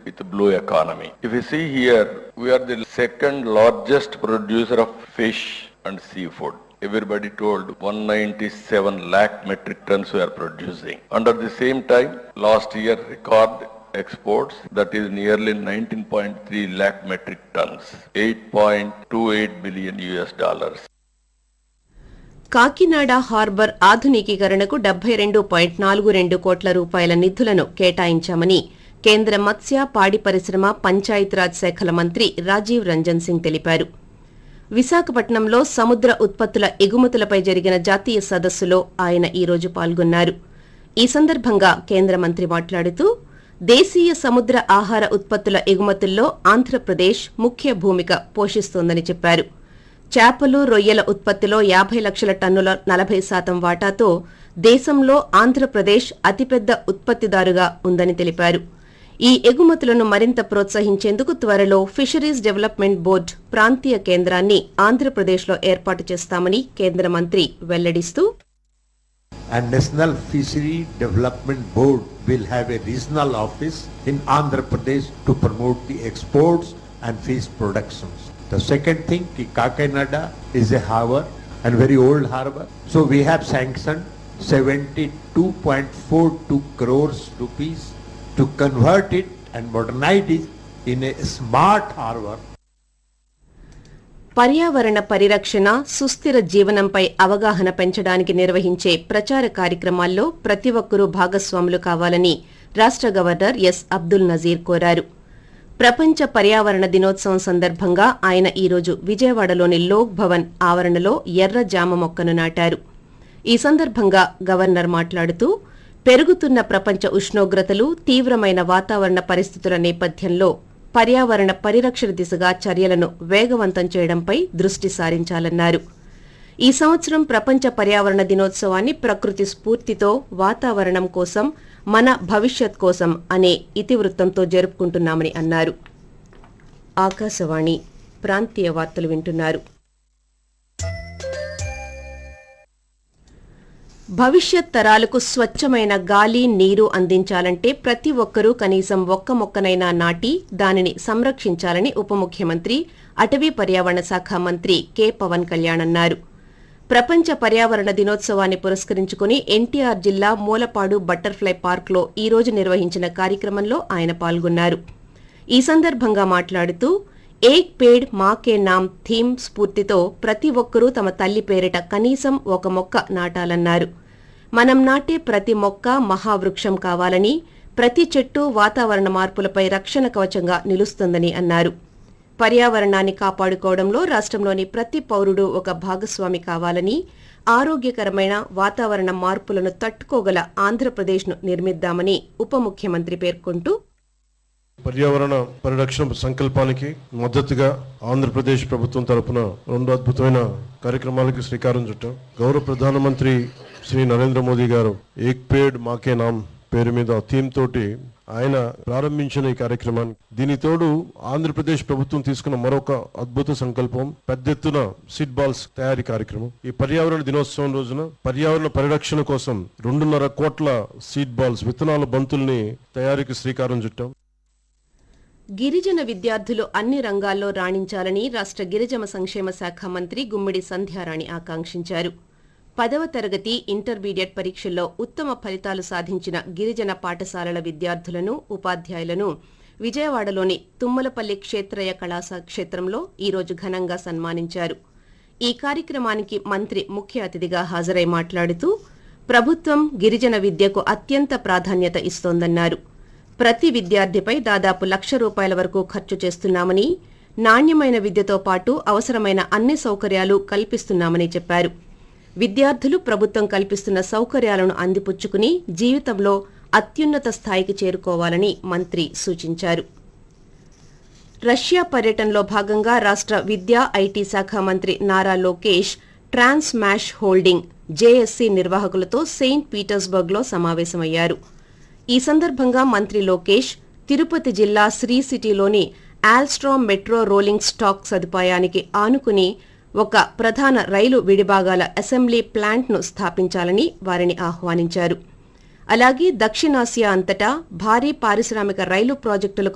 with blue economy. If you see here, we are the second largest producer of fish and seafood. Everybody told 197 lakh metric tons we are producing. Under the same time, last year record exports that is nearly 19.3 lakh metric tons, 8.28 billion US dollars. Kakinada harbour ఆధునికీకరణకు డెబ్బై రెండు point నాలుగు రెండు కోట్ల రూపాయల నిధులను కేటాయించామని కేంద్ర మత్స్య పాడి పరిశ్రమ పంచాయతీరాజ్ శాఖల మంత్రి రాజీవ్ రంజన్ సింగ్ తెలిపారు విశాఖపట్నంలో సముద్ర ఉత్పత్తుల ఎగుమతులపై జరిగిన జాతీయ సదస్సులో ఆయన ఈ రోజు పాల్గొన్నారు ఈ సందర్భంగా కేంద్ర మంత్రి మాట్లాడుతూ దేశీయ సముద్ర ఆహార ఉత్పత్తుల ఎగుమతుల్లో ఆంధ్రప్రదేశ్ ముఖ్య భూమిక పోషిస్తోందని చెప్పారు చేపలు రొయ్యల ఉత్పత్తిలో యాభై లక్షల టన్నుల నలభై శాతం వాటాతో దేశంలో ఆంధ్రప్రదేశ్ అతిపెద్ద ఉత్పత్తిదారుగా ఉందని తెలిపారు ఈ ఎగుమతులను మరింత ప్రోత్సహించేందుకు త్వరలో ఫిషరీస్ డెవలప్మెంట్ బోర్డు ప్రాంతీయ కేంద్రాన్ని ఆంధ్రప్రదేశ్లో ఏర్పాటు చేస్తామని కేంద్ర మంత్రి వెల్లడిస్తూ and National Fishery Development Board will have a regional office in Andhra Pradesh to promote the exports and fish productions. The second thing, ki Kakinada is a harbor and very old harbor. So we have sanctioned 72.42 crores rupees to convert it and modernize it in a smart harbor పర్యావరణ పరిరక్షణ సుస్థిర జీవనంపై అవగాహన పెంచడానికి నిర్వహించే ప్రచార కార్యక్రమాల్లో ప్రతి ఒక్కరూ భాగస్వాములు కావాలని రాష్ట గవర్నర్ ఎస్ అబ్దుల్ నజీర్ కోరారు ప్రపంచ పర్యావరణ దినోత్సవం సందర్భంగా ఆయన ఈరోజు విజయవాడలోని లోక్ భవన్ ఆవరణలో ఎర్ర జామ మొక్కను నాటారు ఈ సందర్భంగా గవర్నర్ మాట్లాడుతూ పెరుగుతున్న ప్రపంచ ఉష్ణోగ్రతలు తీవ్రమైన వాతావరణ పరిస్థితుల నేపథ్యంలో పర్యావరణ పరిరక్షణ దిశగా చర్యలను వేగవంతం చేయడంపై దృష్టి సారించాలన్నారు ఈ సంవత్సరం ప్రపంచ పర్యావరణ దినోత్సవాన్ని ప్రకృతి స్ఫూర్తితో వాతావరణం కోసం మన భవిష్యత్ కోసం అనే ఇతివృత్తంతో జరుపుకుంటున్నామని అన్నారు ఆకాశవాణి ప్రాంతీయ వార్తలు వింటున్నారు భవిష్యత్ తరాలకు స్వచ్ఛమైన గాలి నీరు అందించాలంటే ప్రతి ఒక్కరూ కనీసం ఒక్క మొక్కనైనా నాటి దానిని సంరక్షించాలని ఉప ముఖ్యమంత్రి అటవీ పర్యావరణ శాఖ మంత్రి కె పవన్ కళ్యాణ్ అన్నారు ప్రపంచ పర్యావరణ దినోత్సవాన్ని పురస్కరించుకుని ఎన్టీఆర్ జిల్లా మూలపాడు బటర్ఫ్లై పార్క్లో ఈ రోజు నిర్వహించిన కార్యక్రమంలో ఆయన పాల్గొన్నారు ఈ సందర్భంగా మాట్లాడుతూ ఏక్ పేడ్ మాకే నామ్ థీమ్ స్ఫూర్తితో ప్రతి ఒక్కరూ తమ తల్లి పేరిట కనీసం ఒక మొక్క నాటాలన్నారు మనం నాటే ప్రతి మొక్క మహావృక్షం కావాలని ప్రతి చెట్టు వాతావరణ మార్పులపై రక్షణ కవచంగా నిలుస్తుందని అన్నారు పర్యావరణాన్ని కాపాడుకోవడంలో రాష్ట్రంలోని ప్రతి పౌరుడు ఒక భాగస్వామి కావాలని ఆరోగ్యకరమైన వాతావరణ మార్పులను తట్టుకోగల ఆంధ్రప్రదేశ్ను నిర్మిద్దామని ఉప ముఖ్యమంత్రి పేర్కొంటూ పర్యావరణ పరిరక్షణ సంకల్పానికి మద్దతుగా ఆంధ్రప్రదేశ్ ప్రభుత్వం తరపున రెండు అద్భుతమైన కార్యక్రమాలకి శ్రీకారం చుట్టాం గౌరవ ప్రధానమంత్రి శ్రీ నరేంద్ర మోదీ గారు ఏక్ పేడ్ మాకే నామ్ పేరు మీద థీమ్ తోటి ఆయన ప్రారంభించిన ఈ కార్యక్రమాన్ని దీని తోడు ఆంధ్రప్రదేశ్ ప్రభుత్వం తీసుకున్న మరొక అద్భుత సంకల్పం పెద్ద ఎత్తున సీడ్ బాల్స్ తయారీ కార్యక్రమం ఈ పర్యావరణ దినోత్సవం రోజున పర్యావరణ పరిరక్షణ కోసం రెండున్నర కోట్ల సీడ్ బాల్స్ విత్తనాల బంతుల్ని తయారీకి శ్రీకారం చుట్టాం గిరిజన విద్యార్థులు అన్ని రంగాల్లో రాణించాలని రాష్ట్ర గిరిజన సంక్షేమ శాఖ మంత్రి గుమ్మిడి సంధ్యారాణి ఆకాంక్షించారు పదవ తరగతి ఇంటర్మీడియట్ పరీక్షల్లో ఉత్తమ ఫలితాలు సాధించిన గిరిజన పాఠశాలల విద్యార్థులను ఉపాధ్యాయులను విజయవాడలోని తుమ్మలపల్లి క్షేత్రయ కళాశా క్షేత్రంలో ఈరోజు ఘనంగా సన్మానించారు ఈ కార్యక్రమానికి మంత్రి ముఖ్య అతిథిగా హాజరై మాట్లాడుతూ ప్రభుత్వం గిరిజన విద్యకు అత్యంత ప్రాధాన్యత ఇస్తోందన్నారు ప్రతి విద్యార్థిపై దాదాపు లక్ష రూపాయల వరకు ఖర్చు చేస్తున్నామని నాణ్యమైన విద్యతో పాటు అవసరమైన అన్ని సౌకర్యాలు కల్పిస్తున్నామని చెప్పారు విద్యార్థులు ప్రభుత్వం కల్పిస్తున్న సౌకర్యాలను అందిపుచ్చుకుని జీవితంలో అత్యున్నత స్థాయికి చేరుకోవాలని మంత్రి సూచించారు రష్యా పర్యటనలో భాగంగా రాష్ట్ర విద్యా ఐటీ శాఖ మంత్రి Nara Lokesh trans mash holding JSC నిర్వాహకులతో సెయింట్ పీటర్స్బర్గ్లో సమావేశమయ్యారు ఈ సందర్భంగా మంత్రి లోకేష్ తిరుపతి జిల్లా శ్రీ సిటీలోని ఆల్స్ట్రామ్ మెట్రో రోలింగ్ స్టాక్ సదుపాయానికి ఆనుకుని ఒక ప్రధాన రైలు విడిభాగాల అసెంబ్లీ ప్లాంట్ను స్థాపించాలని వారిని ఆహ్వానించారు అలాగే దక్షిణాసియా అంతటా భారీ పారిశ్రామిక రైలు ప్రాజెక్టులకు